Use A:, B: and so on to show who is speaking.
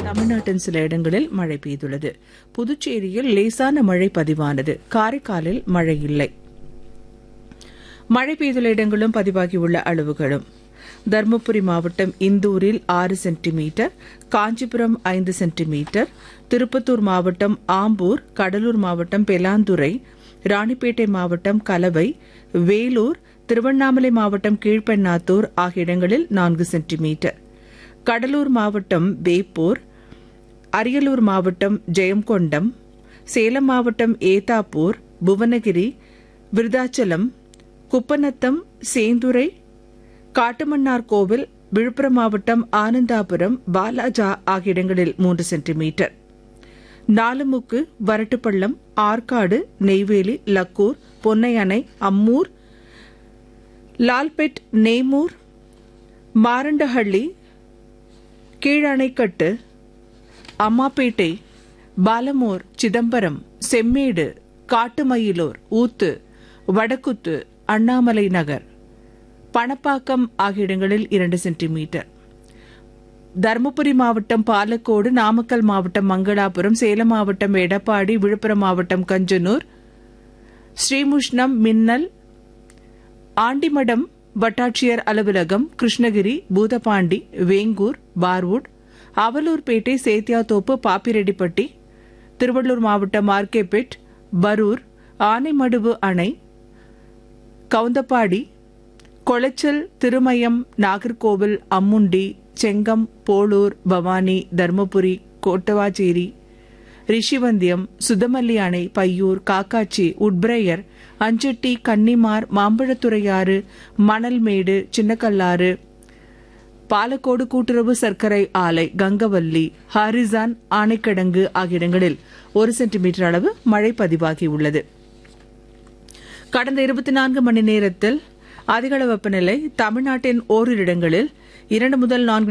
A: தமிழ்நாட்டின் சில இடங்களில் மழை பெய்துள்ளது புதுச்சேரியில் லேசான மழை பதிவானது காரைக்காலில் மழை இல்லை மழை பெய்துள்ள இடங்களும் பதிவாகியுள்ள அளவுகளும் தருமபுரி மாவட்டம் இந்தூரில் ஆறு சென்டிமீட்டர் காஞ்சிபுரம் ஐந்து சென்டிமீட்டர் திருப்பத்தூர் மாவட்டம் ஆம்பூர் கடலூர் மாவட்டம் பெலாந்துறை ராணிப்பேட்டை மாவட்டம் கலவை வேலூர் திருவண்ணாமலை மாவட்டம் கீழ்பெண்ணாத்தூர் ஆகிய இடங்களில் நான்கு சென்டிமீட்டர் கடலூர் மாவட்டம் வேப்பூர் அரியலூர் மாவட்டம் ஜெயங்கொண்டம் சேலம் மாவட்டம் ஏதாப்பூர் புவனகிரி விருதாச்சலம் குப்பநத்தம் சேந்துரை காட்டுமன்னார் கோவில் விழுப்புரம் மாவட்டம் ஆனந்தாபுரம் பாலாஜா ஆகிய இடங்களில் மூன்று சென்டிமீட்டர் நாலுமுக்கு வரட்டுப்பள்ளம் ஆற்காடு நெய்வேலி லக்கூர் பொன்னையணை அம்மூர் லால்பெட் நேமூர் மாரண்டஹள்ளி கீழணைக்கட்டு அம்மாப்பேட்டை பாலமூர் சிதம்பரம் செம்மேடு காட்டுமயிலூர் ஊத்து வடக்குத்து அண்ணாமலை நகர் பணப்பாக்கம் ஆகிய இடங்களில் இரண்டு சென்டிமீட்டர் தருமபுரி மாவட்டம் பாலக்கோடு நாமக்கல் மாவட்டம் மங்களாபுரம் சேலம் மாவட்டம் எடப்பாடி விழுப்புரம் மாவட்டம் கஞ்சனூர் ஸ்ரீமுஷ்ணம் மின்னல் ஆண்டிமடம் வட்டாட்சியர் அலுவலகம் கிருஷ்ணகிரி பூதபாண்டி வேங்கூர் பார்வுட் அவலூர்பேட்டை சேத்தியாத்தோப்பு பாப்பிரெட்டிப்பட்டி திருவள்ளூர் மாவட்டம் ஆர்கேபேட் பரூர் ஆனைமடுவு அணை கவுந்தப்பாடி கொளச்சல் திருமயம் நாகர்கோவில் அம்முண்டி செங்கம் போளூர் பவானி தர்மபுரி கோட்டவாச்சேரி ரிஷிவந்தியம் சுதமல்லி அணை பையூர் காக்காச்சி உட்பிரையர் அஞ்சட்டி கன்னிமார் மாம்பழத்துறையாறு மணல்மேடு சின்னக்கல்லாறு பாலக்கோடு கூட்டுறவு சர்க்கரை ஆலை கங்கவல்லி ஹாரிசான் ஆனைக்கிடங்கு ஆகிய இடங்களில் ஒரு சென்டிமீட்டர் அளவு மழை பதிவாகியுள்ளது கடந்த இருபத்தி நான்கு மணி நேரத்தில் அதிகளவு வெப்பநிலை தமிழ்நாட்டின் ஓரிரு இடங்களில் இரண்டு முதல் நான்கு